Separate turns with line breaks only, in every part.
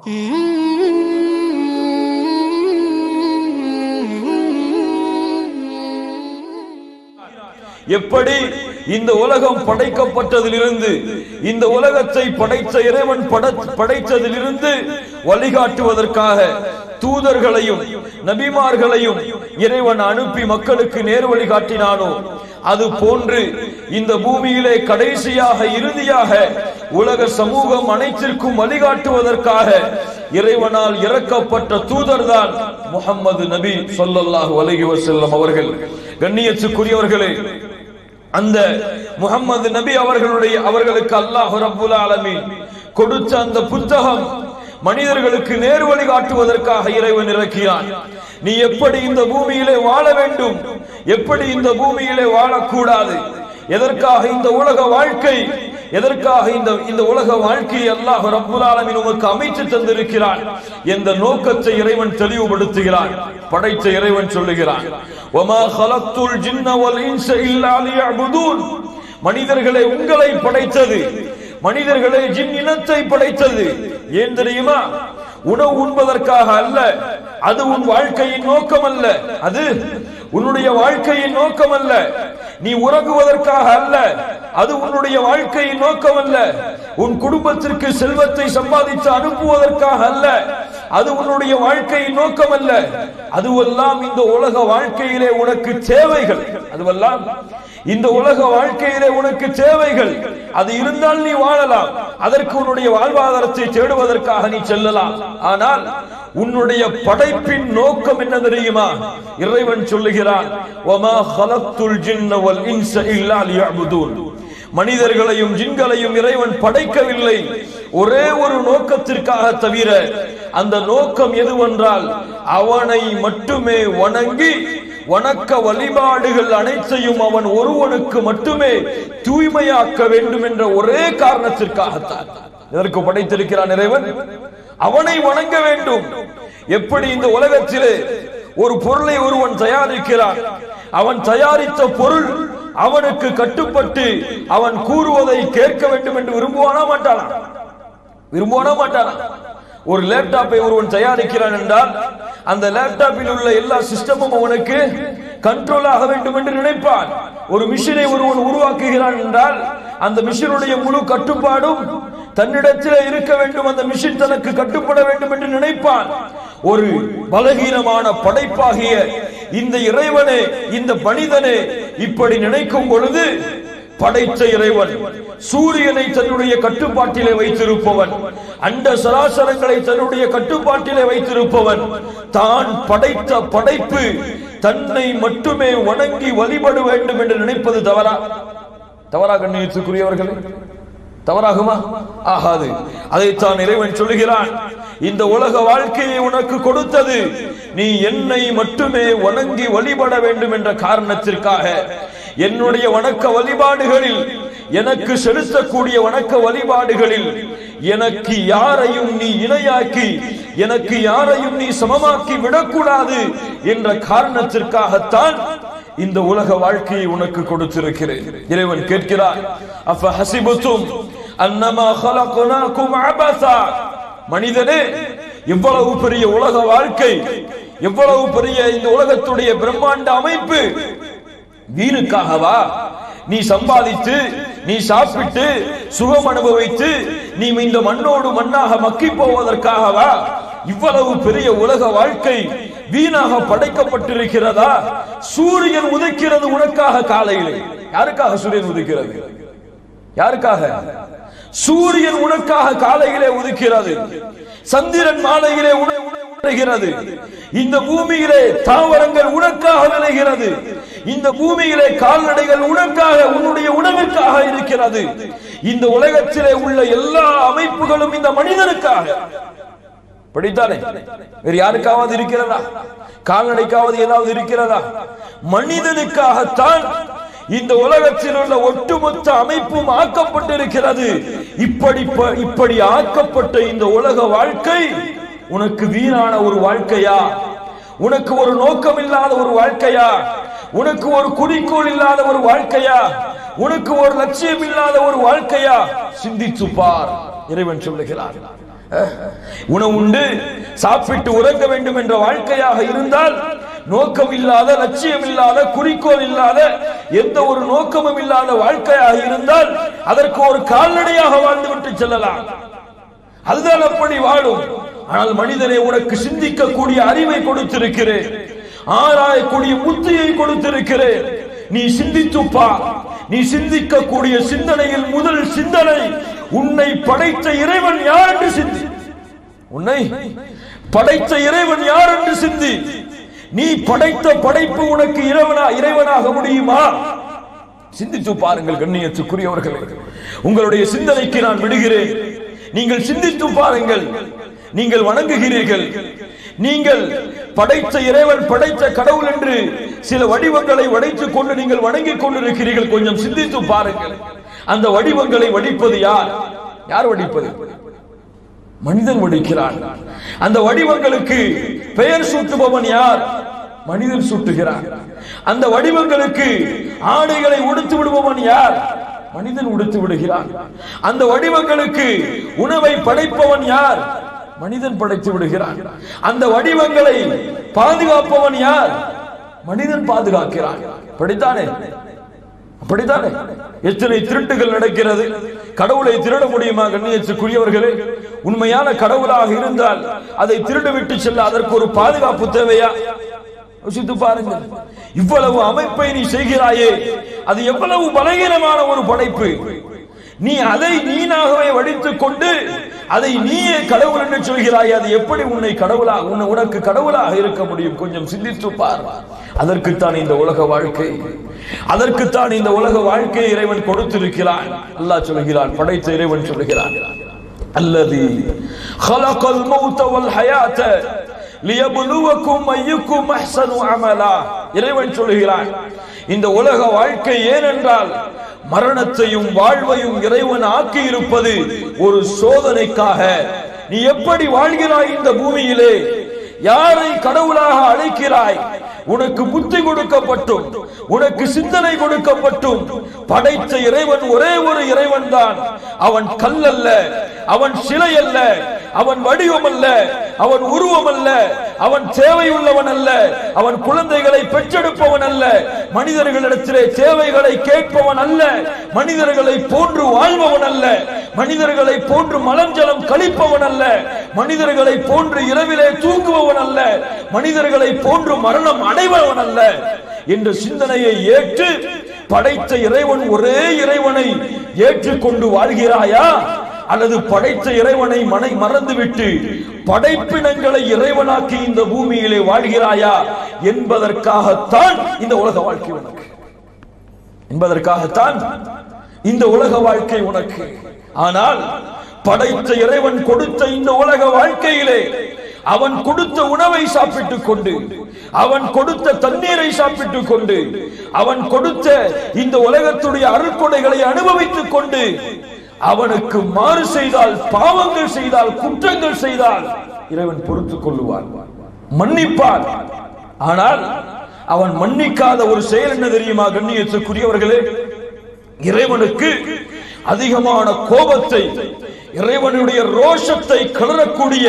எப்படி இந்த உலகம் படைக்கப்பட்டதிலிருந்து இந்த உலகத்தை படைத்த இறைவன் பட- படைத்ததிலிருந்து வழிகாட்டுவதற்காக தூதர்களையும் நபிமார்களையும் இறைவன் அனுப்பி மக்களுக்கு நேர் வழி காட்டினானோ அது போன்று இந்த பூமியிலே கடைசியாக இறுதியாக உலக சமூகம் அனைத்திற்கும் வழிகாட்டுவதற்காக இறைவனால் இறக்கப்பட்ட தூதர்தான் முகம்மது நபி ஸல்லல்லாஹு அலைஹி வஸல்லம் அவர்கள் கண்ணியத்துக்குரியவர்களே அந்த முகம்மது நபி அவர்களுடைய அவர்களுக்கு அல்லாஹ் ரப்புல் ஆலமீன் கொடுத்த அந்த புத்தகம் மனிதர்களுக்கு நேர் வழி காட்டுவதற்காக இறைவன் இறக்கினான் நீ எப்படி இந்த பூமியிலே வாழ வேண்டும் எப்படி இந்த பூமியிலே வாழக்கூடாது எதற்காக இந்த உலக வாழ்க்கை எதற்காக இந்த இந்த உலக வாழ்க்கையை அல்லாஹ் ரப்புல் ஆலமீன் உமக்கு அமைத்து தந்திருக்கிறான் என்ற நோக்கத்தை இறைவன் தெளிவுபடுத்துகிறான் படைத்த இறைவன் சொல்லுகிறான் وَمَا خَلَقْتُ الْجِنَّ وَالْإِنسَ إِلَّا لِيَعْبُدُونَ மனிதர்களை உங்களை படைத்தது மனிதர்களை ஜின் இனத்தை படைத்தது ஏன் தெரியுமா உணவு உண்பதற்காக அல்ல அது உன் வாழ்க்கையின் நோக்கம் அல்ல அது உன்னுடைய வாழ்க்கையின் நோக்கம் அல்ல நீ உறங்குவதற்காக அல்ல அது உன்னுடைய வாழ்க்கையின் நோக்கம் அல்ல உன் குடும்பத்திற்கு செல்வத்தை சம்பாதித்து அனுப்புவதற்காக அல்ல அது உன்னுடைய வாழ்க்கையின் நோக்கம் அல்ல அதுவெல்லாம் இந்த உலக வாழ்க்கையிலே உனக்கு தேவைகள் அதுவெல்லாம் இந்த உலக வாழ்க்கையிலே உனக்கு தேவைகள் அது இருந்தால் நீ வாழலாம் அதற்கு உன்னுடைய வாழ்வாதாரத்தை தேடுவதற்காக நீ செல்லலாம் ஆனால் உன்னுடைய படைப்பின் நோக்கம் என்ன தெரியுமா இறைவன் சொல்லுகிறான் "வமா ஹலக்துல் ஜின்ன வல் இன்ஸ இல்லா லியஅ்புதூன்." மனிதர்களையும் ஜின்களையும் இறைவன் படைக்கவில்லை ஒரே ஒரு நோக்கத்திற்காக தவிர அந்த நோக்கம் எதுவென்றால் அவனை மட்டுமே வணங்கி வணக்க வழிபாடுகள் அனைத்தையும் அவன் ஒருவனுக்கு மட்டுமே தூய்மையாக்க வேண்டும் என்ற ஒரே காரணத்திற்காகத்தான் இதற்கு படைத்திருக்கிறான் இறைவன் அவனை வணங்க வேண்டும் எப்படி இந்த உலகத்திலே ஒரு பொருளை ஒருவன் தயாரிக்கிறான் அவன் தயாரித்த பொருள் அவனுக்கு கட்டுப்பட்டு அவன் கூறுவதை கேட்க வேண்டும் என்று விரும்புவானா மாட்டானா விரும்புவானா மாட்டானா ஒரு லேப்டாப்பை ஒருவன் தயாரிக்கிறான் என்றால் அந்த லேப்டாப்பில் உள்ள எல்லா சிஸ்டமும் அவனுக்கு கண்ட்ரோல் ஆக வேண்டும் என்று நினைப்பான் ஒரு மிஷினை ஒருவன் உருவாக்குகிறான் என்றால் அந்த மிஷினுடைய முழு கட்டுப்பாடும் தன்னிடத்திலே இருக்க வேண்டும் அந்த மிஷின் தனக்கு கட்டுப்பட வேண்டும் என்று நினைப்பான் ஒரு பலகீனமான படைப்பாகிய இந்த இறைவனே இந்த மனிதனே இப்படி நினைக்கும் பொழுது படைத்த இறைவன் சூரியனை தன்னுடைய கட்டுப்பாட்டிலே வைத்திருப்பவன் அண்ட சராசரங்களை தன்னுடைய கட்டுப்பாட்டிலே வைத்திருப்பவன் தான் படைத்த படைப்பு தன்னை மட்டுமே வணங்கி வழிபட வேண்டும் என்று நினைப்பது தவறா தவறா கண்ணியத்துக்குரியவர்களே தவறாகுமா ஆகாது அதைத்தான் இறைவன் சொல்லுகிறான் இந்த உலக வாழ்க்கையை உனக்கு கொடுத்தது நீ என்னை மட்டுமே வணங்கி வழிபட வேண்டும் என்ற காரணத்திற்காக என்னுடைய வணக்க வழிபாடுகளில் எனக்கு செலுத்தக்கூடிய வணக்க வழிபாடுகளில் எனக்கு யாரையும் நீ இணையாக்கி எனக்கு யாரையும் நீ சமமாக்கி விடக்கூடாது என்ற காரணத்திற்காகத்தான் இந்த உலக வாழ்க்கையை உனக்கு கொடுத்திருக்கிறேன் இறைவன் கேட்கிறார் அப்ப ஹசிபுத்தும் அன்னமா ஹலகுனாக்கும் அபசா மனிதனே எவ்வளவு பெரிய உலக வாழ்க்கை எவ்வளவு பெரிய இந்த உலகத்துடைய பிரம்மாண்ட அமைப்பு வீணுக்காகவா நீ சம்பாதித்து நீ சாப்பிட்டு சுகம் அனுபவித்து நீ இந்த மண்ணோடு மண்ணாக மக்கி போவதற்காகவா இவ்வளவு பெரிய உலக வாழ்க்கை வீணாக படைக்கப்பட்டிருக்கிறதா சூரியன் உதிக்கிறது உனக்காக காலையிலே யாருக்காக சூரியன் உதிக்கிறது யாருக்காக சூரியன் உனக்காக காலையிலே உதிக்கிறது சந்திரன் மாலையிலே உன- உணர்கிறது இந்த பூமியிலே தாவரங்கள் உனக்காக விளைகிறது இந்த பூமியிலே கால்நடைகள் உனக்காக உன்னுடைய உணவிற்காக இருக்கிறது இந்த உலகத்திலே உள்ள எல்லா அமைப்புகளும் இந்த மனிதனுக்காக படித்தானே வேறு யாருக்காவது இருக்கிறதா கால்நடைக்காவது ஏதாவது இருக்கிறதா மனிதனுக்காகத்தான் இந்த உலகத்தில் உள்ள ஒட்டுமொத்த அமைப்பும் ஆக்கப்பட்டிருக்கிறது இப்படி ப- இப்படி ஆக்கப்பட்ட இந்த உலக வாழ்க்கை உனக்கு வீணான ஒரு வாழ்க்கையா உனக்கு ஒரு நோக்கம் இல்லாத ஒரு வாழ்க்கையா உனக்கு ஒரு குறிக்கோள் இல்லாத ஒரு வாழ்க்கையா உனக்கு ஒரு லட்சியம் இல்லாத ஒரு வாழ்க்கையா சிந்தித்து பார் இறைவன் சொல்லுகிறார் உணவுண்டு சாப்பிட்டு உறங்க வேண்டும் என்ற வாழ்க்கையாக இருந்தால் நோக்கம் இல்லாத லட்சியம் இல்லாத குறிக்கோள் இல்லாத எந்த ஒரு நோக்கமும் இல்லாத வாழ்க்கையாக இருந்தால் அதற்கு ஒரு கால்நடையாக வாழ்ந்துவிட்டு செல்லலாம் அதுதான் அப்படி வாழும் ஆனால் மனிதனை உனக்கு சிந்திக்கக்கூடிய அறிவை கொடுத்திருக்கிறேன் ஆராயக்கூடிய புத்தியை கொடுத்திருக்கிறேன் நீ சிந்தித்து பார் நீ சிந்திக்கக்கூடிய சிந்தனையில் முதல் சிந்தனை உன்னை படைத்த இறைவன் யார் என்று சிந்தி உன்னை படைத்த இறைவன் யார் என்று சிந்தி நீ படைத்த படைப்பு உனக்கு இறைவனா இறைவனாக முடியுமா சிந்தித்து பாருங்கள் கண்ணியத்துக்குரியவர்களே உங்களுடைய சிந்தனைக்கு நான் விடுகிறேன் நீங்கள் சிந்தித்து பாருங்கள் நீங்கள் வணங்குகிறீர்கள் நீங்கள் படைத்த இறைவன் படைத்த கடவுள் என்று சில வடிவங்களை வடைத்துக் கொண்டு நீங்கள் வணங்கிக் கொண்டிருக்கிறீர்கள் கொஞ்சம் சிந்தித்து பாருங்கள் அந்த வடிவங்களை வடிப்பது யார் யார் வடிப்பது மனிதன் வடிக்கிறான் அந்த வடிவங்களுக்கு பெயர் சூட்டுபவன் யார் மனிதன் சூட்டுகிறான் அந்த வடிவங்களுக்கு ஆடைகளை உடுத்து விடுபவன் யார் மனிதன் உடுத்து விடுகிறான் அந்த வடிவங்களுக்கு உணவை படைப்பவன் யார் மனிதன் படைத்து விடுகிறான் அந்த வடிவங்களை பாதுகாப்பவன் யார் மனிதன் பாதுகாக்கிறான் படித்தானே அப்படித்தானே எத்தனை திருட்டுகள் நடக்கிறது கடவுளை திருட முடியுமா கண்ணியத்துக்குரியவர்களே உண்மையான கடவுளாக இருந்தால் அதை திருடு விட்டு செல்ல அதற்கு ஒரு பாதுகாப்பு தேவையா யோசித்து பாருங்கள் இவ்வளவு அமைப்பை நீ செய்கிறாயே அது எவ்வளவு பலகீனமான ஒரு படைப்பு நீ அதை நீனாகவே வடித்துக் கொண்டு அதை நீயே கடவுள் என்று சொல்கிறாய் அது எப்படி உன்னை கடவுளாக உன்னை உனக்கு கடவுளாக இருக்க முடியும் கொஞ்சம் சிந்தித்து பார் அதற்குத்தான் இந்த உலக வாழ்க்கை அதற்குத்தான் இந்த உலக வாழ்க்கையை இறைவன் கொடுத்திருக்கிறான் அல்லாஹ் சொல்கிறான் படைத்த இறைவன் சொல்கிறான் அல்லது خلق الموت والحياة ليبلوكم أيكم أحسن عملا இறைவன் சொல்கிறான் இந்த உலக வாழ்க்கை ஏனென்றால் மரணத்தையும் வாழ்வையும் இறைவன் ஆக்கி இருப்பது ஒரு சோதனைக்காக நீ எப்படி வாழ்கிறாய் இந்த பூமியிலே யாரை கடவுளாக அழைக்கிறாய் உனக்கு புத்தி கொடுக்கப்பட்டும் உனக்கு சிந்தனை கொடுக்கப்பட்டும் படைத்த இறைவன் ஒரே ஒரு இறைவன் தான் அவன் கல் அல்ல அவன் சிலை அல்ல அவன் வடிவம் அல்ல அவன் உருவம் அல்ல அவன் தேவையுள்ளவன் அல்ல அவன் குழந்தைகளை பெற்றெடுப்பவன் அல்ல மனிதர்களிடத்திலே தேவைகளை கேட்பவன் அல்ல மனிதர்களை போன்று வாழ்பவன் அல்ல மனிதர்களை போன்று மலஞ்சலம் கழிப்பவன் அல்ல மனிதர்களை போன்று இரவிலே தூங்குபவன் அல்ல மனிதர்களை போன்று மரணம் அடைபவன் அல்ல என்ற சிந்தனையை ஏற்று படைத்த இறைவன் ஒரே இறைவனை ஏற்றுக்கொண்டு வாழ்கிறாயா அல்லது படைத்த இறைவனை மனை மறந்துவிட்டு படைப்பினங்களை இறைவனாக்கி இந்த பூமியிலே வாழ்கிறாயா என்பதற்காகத்தான் இந்த உலக வாழ்க்கை உனக்கு என்பதற்காகத்தான் இந்த உலக வாழ்க்கை உனக்கு ஆனால் படைத்த இறைவன் கொடுத்த இந்த உலக வாழ்க்கையிலே அவன் கொடுத்த உணவை சாப்பிட்டுக் கொண்டு அவன் கொடுத்த தண்ணீரை சாப்பிட்டுக் கொண்டு அவன் கொடுத்த இந்த உலகத்துடைய அருட்கொடைகளை அனுபவித்துக் கொண்டு அவனுக்கு மாறு செய்தால் பாவங்கள் செய்தால் குற்றங்கள் செய்தால் இறைவன் பொறுத்துக் கொள்ளுவான் மன்னிப்பான் ஆனால் அவன் மன்னிக்காத ஒரு செயல் என்ன தெரியுமா கண்ணியத்துக்குரியவர்களே இறைவனுக்கு அதிகமான கோபத்தை இறைவனுடைய ரோஷத்தை கலரக்கூடிய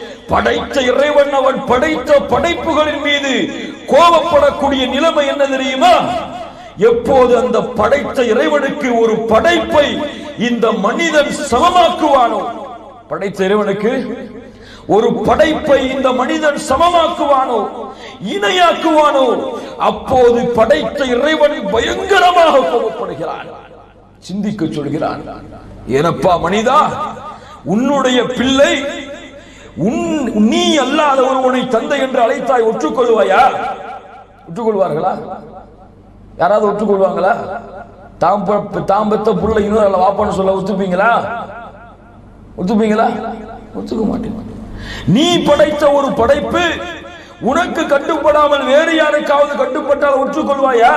படைத்த இறைவன் அவன் படைத்த படைப்புகளின் மீது கோபப்படக்கூடிய நிலைமை என்ன தெரியுமா எப்போது அந்த படைத்த இறைவனுக்கு ஒரு படைப்பை இந்த மனிதன் சமமாக்குவானோ படைத்த இறைவனுக்கு ஒரு படைப்பை இந்த மனிதன் சமமாக்குவானோ இணையாக்குவானோ அப்போது படைத்த இறைவன் பயங்கரமாக கோபப்படுகிறான் சிந்திக்க சொல்கிறான் ஏனப்பா மனிதா உன்னுடைய பிள்ளை உன் நீ அல்லாத ஒருவனை தந்தை என்று அழைத்தாய் ஒற்றுக்கொள்வாயா ஒற்றுக்கொள்வார்களா யாராவது ஒற்றுக்கொள்வாங்களா தாம் பெ- தாம் பெத்த புள்ள இன்னொரு வாப்பான்னு சொல்ல ஒத்துப்பீங்களா ஒத்துப்பீங்களா ஒத்துக்க மாட்டீங்க நீ படைத்த ஒரு படைப்பு உனக்கு கட்டுப்படாமல் வேறு யாருக்காவது கட்டுப்பட்டால் ஒற்றுக்கொள்வாயா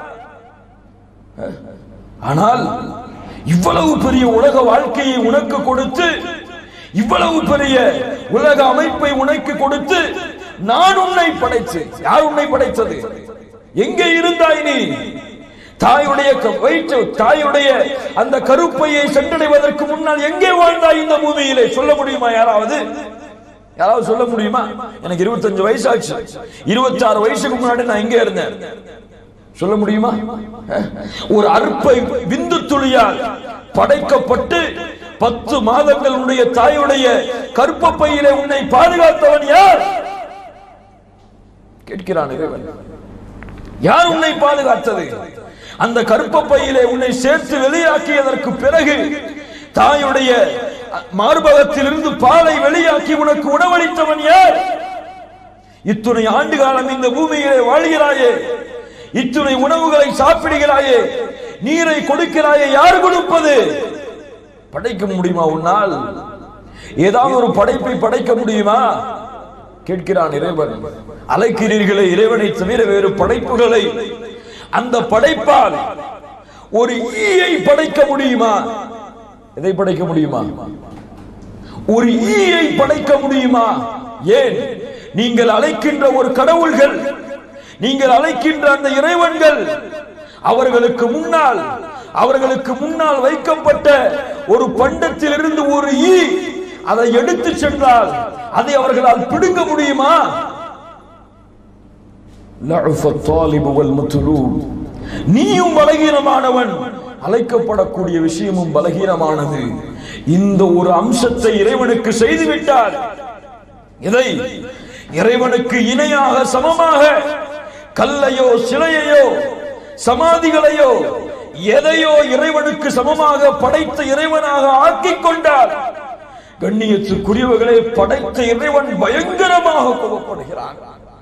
ஆனால் இவ்வளவு பெரிய உலக வாழ்க்கையை உனக்கு கொடுத்து இவ்வளவு பெரிய உலக அமைப்பை உனக்கு கொடுத்து நான் உன்னை படைத்தேன் யார் உன்னை படைத்தது எங்கே இருந்தாய் நீ தாயுடைய க- வயிற்று தாயுடைய அந்த கருப்பையை சென்றடைவதற்கு முன்னால் எங்கே வாழ்ந்தாய் இந்த பூமியிலே சொல்ல முடியுமா யாராவது யாராவது சொல்ல முடியுமா எனக்கு 25 வயசு ஆச்சு 26 வயசுக்கு முன்னாடி நான் எங்க இருந்தேன் சொல்ல முடியுமா அஹ்? ஒரு அற்பை விந்து துளியால் படைக்கப்பட்டு பத்து மாதங்கள் உன்னுடைய தாயுடைய கற்பப்பையிலே உன்னை பாதுகாத்தவன் யார் கேட்கிறான் இறைவன் யார் உன்னை பாதுகாத்தது அந்த கற்பப்பையிலே உன்னை சேர்த்து வெளியாக்கியதற்கு பிறகு தாயுடைய மார்பகத்திலிருந்து பாலை வெளியாக்கி உனக்கு உணவளித்தவன் யார் இத்துணை ஆண்டு காலம் இந்த பூமியிலே வாழ்கிறாயே இத்துணை உணவுகளை சாப்பிடுகிறாயே நீரை கொடுக்கிறாயே யார் கொடுப்பது படைக்க முடியுமா உன்னால் ஏதாவது ஒரு படைப்பை படைக்க முடியுமா கேட்கிறான் இறைவன் அழைக்கிறீர்களே இறைவனை தவிர வேறு படைப்புகளை அந்த படைப்பால் ஒரு ஈயை படைக்க முடியுமா எதை படைக்க முடியுமா ஒரு ஈயை படைக்க முடியுமா ஏன் நீங்கள் அழைக்கின்ற ஒரு கடவுள்கள் நீங்கள் அழைக்கின்ற அந்த இறைவன்கள் அவர்களுக்கு முன்னால் அவர்களுக்கு முன்னால் வைக்கப்பட்ட ஒரு பண்டத்திலிருந்து ஒரு ஈ அதை எடுத்து சென்றால் அதை அவர்களால் பிடுங்க முடியுமா لعف الطالب والمطلوب நீயும் பலகீனமானவன் அழைக்கப்படக்கூடிய விஷயமும் பலகீனமானது இந்த ஒரு அம்சத்தை இறைவனுக்கு செய்துவிட்டார் இதை இறைவனுக்கு இணையாக சமமாக கல்லையோ சிலையையோ சமாதிகளையோ எதையோ இறைவனுக்கு சமமாக படைத்த இறைவனாக ஆக்கிக் கொண்டார் கண்ணியத்துக்குரியவர்களை படைத்த இறைவன் பயங்கரமாக கோபப்படுகிறான்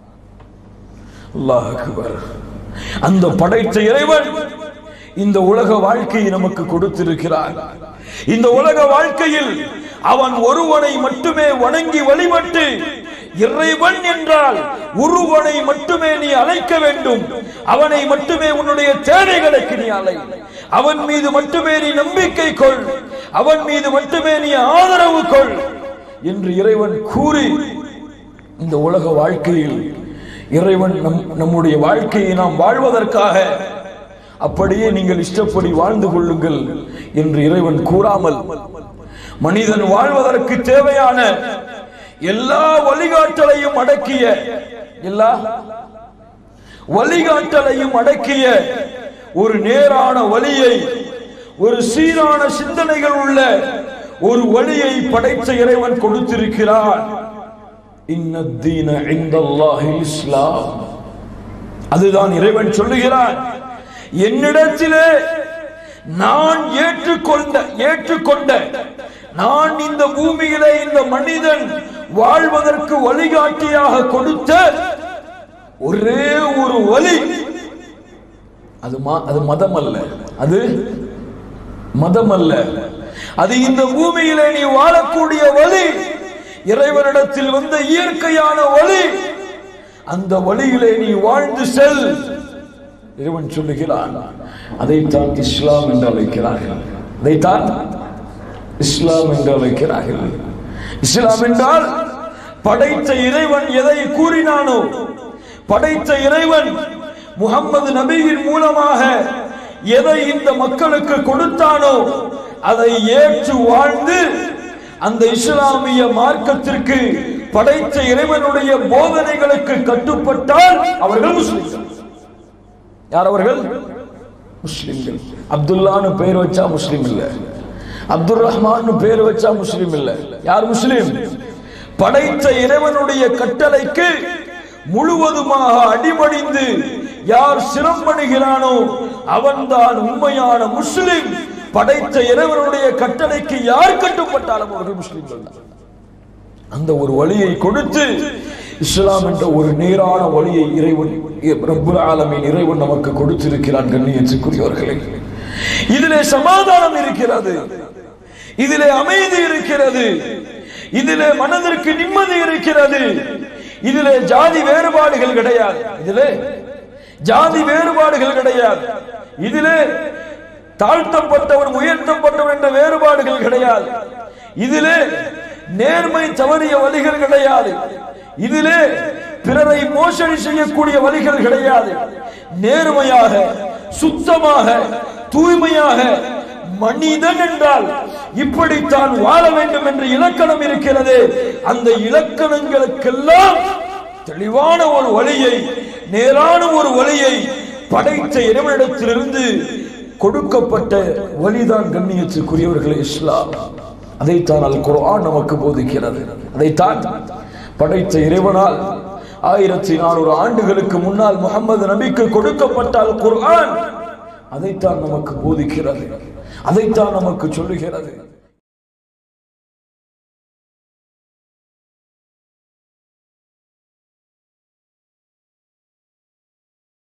அல்லாஹ் அக்பர். அந்த படைத்த இறைவன் இந்த உலக வாழ்க்கையை நமக்கு கொடுத்திருக்கிறார் இந்த உலக வாழ்க்கையில் அவன் ஒருவனை மட்டுமே வணங்கி வழிபட்டு இறைவன் என்றால் ஒருவனை மட்டுமே நீ அழைக்க வேண்டும் அவனை மட்டுமே உன்னுடைய தேவைகளுக்கு நீ அலை அவன் மீது மட்டுமே நீ நம்பிக்கை கொள் அவன் மீது மட்டுமே நீ ஆதரவு கொள் என்று இறைவன் கூறி இந்த உலக வாழ்க்கையில் இறைவன் நம் நம்முடைய வாழ்க்கையை நாம் வாழ்வதற்காக அப்படியே நீங்கள் இஷ்டப்படி வாழ்ந்து கொள்ளுங்கள் என்று இறைவன் கூறாமல் மனிதன் வாழ்வதற்கு தேவையான எல்லா வழிகாட்டலையும் அடக்கிய எல்லா வழிகாட்டலையும் அடக்கிய ஒரு நேரான வழியை ஒரு சீரான சிந்தனைகள் உள்ள ஒரு வழியை படைத்த இறைவன் கொடுத்திருக்கிறான் இன்னத்தீன இந்தல்லாஹில் இஸ்லாம் அதுதான் இறைவன் சொல்லுகிறான் என்னிடத்திலே நான் ஏற்றுக்கொண்ட ஏற்றுக்கொண்ட நான் இந்த பூமியிலே இந்த மனிதன் வாழ்வதற்கு வழிகாட்டியாக கொடுத்த ஒரே ஒரு வழி அது மா- அது மதம் அல்ல அது மதம் அல்ல அது இந்த பூமியிலே நீ வாழக்கூடிய வழி இறைவனிடத்தில் வந்த இயற்கையான வழி அந்த வழியிலே நீ வாழ்ந்து செல் இறைவன் சொல்லுகிறான் அதைத்தான் இஸ்லாம் என்று அழைக்கிறார்கள் அதைத்தான் இஸ்லாம் என்று அழைக்கிறார்கள் இஸ்லாம் என்றால் படைத்த இறைவன் எதை கூறினானோ படைத்த இறைவன் முகம்மது நபியின் மூலமாக எதை இந்த மக்களுக்கு கொடுத்தானோ அதை ஏற்று வாழ்ந்து அந்த இஸ்லாமிய மார்க்கத்திற்கு படைத்த இறைவனுடைய போதனைகளுக்கு கட்டுப்பட்டால் அவர்கள் முஸ்லிம்கள் யார் அவர்கள் முஸ்லிம்கள் அப்துல்லான்னு பெயர் வச்சா முஸ்லிம் இல்ல அப்துல் ரஹ்மான் பேர் வச்சா முஸ்லிம் இல்ல யார் முஸ்லிம் படைத்த இறைவனுடைய கட்டளைக்கு முழுவதுமாக அடிபணிந்து யார் சிரமப்படுகிறானோ அவன்தான் உண்மையான முஸ்லிம் படைத்த இறைவனுடைய கட்டளைக்கு யார் கட்டுப்பட்டாலும் அவர்கள் முஸ்லிம்கள் தான் அந்த ஒரு வழியை கொடுத்து இஸ்லாம் என்ற ஒரு நேரான வழியை இறைவன் ரப்புல் ஆலமீன் இறைவன் நமக்கு கொடுத்திருக்கிறான் கண்ணியத்துக்குரியவர்களே இதிலே சமாதானம் இருக்கிறது இதிலே அமைதி இருக்கிறது இதிலே மனதிற்கு நிம்மதி இருக்கிறது இதிலே ஜாதி வேறுபாடுகள் கிடையாது இதிலே ஜாதி வேறுபாடுகள் கிடையாது இதிலே தாழ்த்தப்பட்டவன் உயர்த்தப்பட்டவன் என்ற வேறுபாடுகள் கிடையாது இதிலே நேர்மை தவறிய வழிகள் கிடையாது இதிலே பிறரை மோசடி செய்யக்கூடிய வழிகள் கிடையாது நேர்மையாக சுத்தமாக தூய்மையாக மனிதன் என்றால் இப்படித்தான் வாழ வேண்டும் என்ற இலக்கணம் இருக்கிறது அந்த இலக்கணங்களுக்கெல்லாம் தெளிவான ஒரு வழியை நேரான ஒரு வழியை படைத்த இறைவனிடத்திலிருந்து கொடுக்கப்பட்ட வழிதான் கண்ணியத்துக்குரியவர்களே இஸ்லாம் அதைத்தான் அல் குர்ஆன் நமக்கு போதிக்கிறது அதைத்தான் படைத்த இறைவனால் ஆயிரத்தி நானூறு ஆண்டுகளுக்கு முன்னால் முகமது நபிக்கு கொடுக்கப்பட்ட அல் குர்ஆன் அதைத்தான் நமக்கு போதிக்கிறது அதைத்தான் நமக்கு சொல்லுகிறது